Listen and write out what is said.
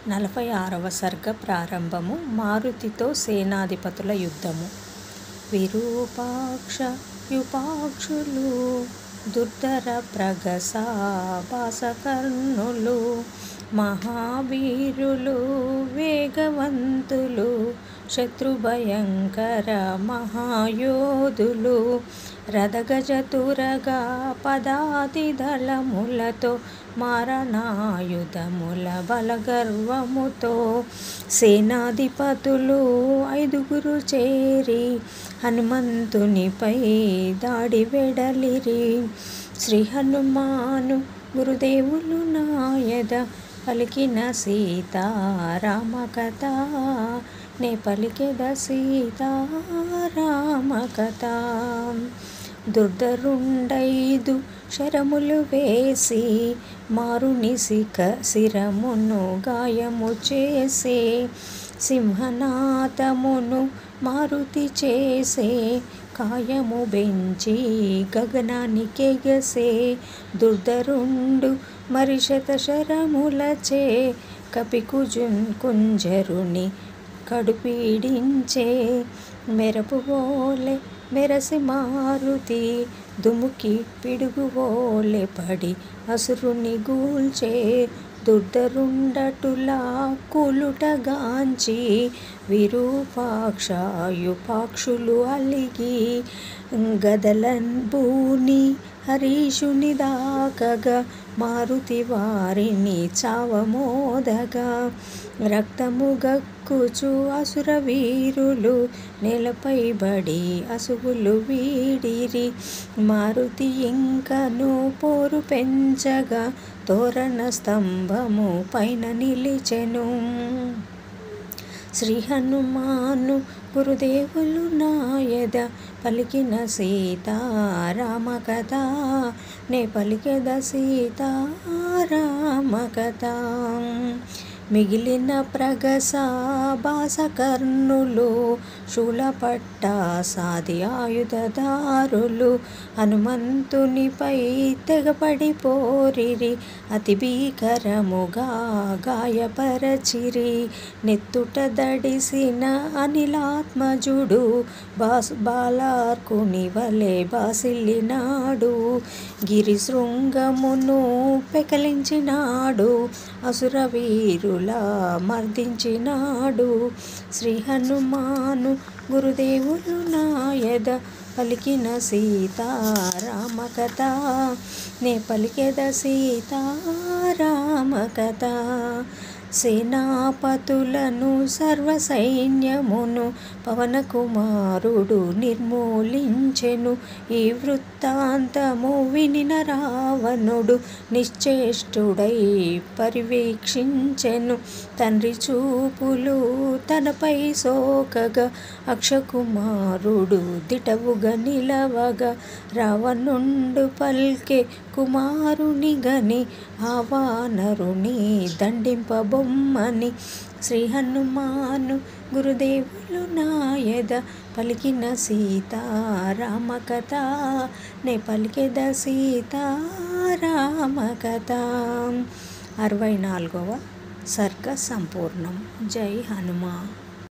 నలభై ఆరవ సర్గ ప్రారంభము మారుతితో సేనాధిపతుల యుద్ధము విరూపాక్ష యుపాక్షులు దుర్ధర ప్రగస భాసకర్ణులు మహావీరులు వేగవంతులు శత్రుభయంకర మహాయోధులు రథగజతురగా పదాతి దళములతో మారణాయుధముల బలగర్వముతో సేనాధిపతులు ఐదుగురు చేరి హనుమంతునిపై దాడి వెడలిరి శ్రీ హనుమాను గురుదేవులు నాయద పలికిన సీతారామ కథ నే పలికెద సీతారామ కథ దుర్ధరుండైదు శరములు వేసి మారుని సిక శిరమును గాయము చేసే సింహనాథమును మారుతి చేసే కాయము బెంచి గగనానికెగసే దుర్ధరుండు మరి శతశరములచే కపికుజున్ కుంజరుని కడుపీడించే మెరపువోలే మెరసి మారుతి దుముకి పిడుగువోలే పడి అసురుని గూల్చే దుర్ధరుండటులా కూలుటగాంచి విరూపాక్షాయుపాక్షులు అలిగి గదలన్ భూని హరీషుని దాకగా మారుతి వారిని చావమోదగా రక్తము గక్కుచు అసుర వీరులు నేలపై బడి అసువులు వీడిరి మారుతి ఇంకను పోరు పెంచగా తోరణ స్తంభము పైన నిలిచెను శ్రీ హనుమాను గురుదేవులు నాయద పలికిన సీతారామ కథ నే పలికెద సీతారామ కథ మిగిలిన ప్రగస బాసకర్ణులు శూలపట్ట సాది ఆయుధదారులు హనుమంతునిపై తెగపడిపోరిరి అతి భీకరముగా గాయపరచిరి నెత్తుట దడిసిన అనిలాత్మజుడు బాస్ బాలార్కుని వలె బాసిల్లినాడు గిరి శృంగమును పెకలించినాడు అసుర వీరుల మర్దించినాడు శ్రీ హనుమాను గురుదేవులు నాయద పలికిన సీతారామ కథ నే పలికెద సీతారామ కథ సేనాపతులను సర్వ సైన్యమును పవన కుమారుడు నిర్మూలించెను ఈ వృత్తాంతము వినిన రావణుడు నిశ్చేష్టుడై పర్యవేక్షించెను తండ్రి చూపులు తనపై సోకగా అక్షకుమారుడు దిటవుగా నిలవగా రావణుండు పల్కె కుమారుని గని ఆ వానరుని దండింపబొమ్మని శ్రీ హనుమాను గురుదేవులు నాయద పలికిన సీతారామ కథ నే పలికెద సీతారామ కథ అరవై నాలుగవ సర్గ సంపూర్ణం జై హనుమా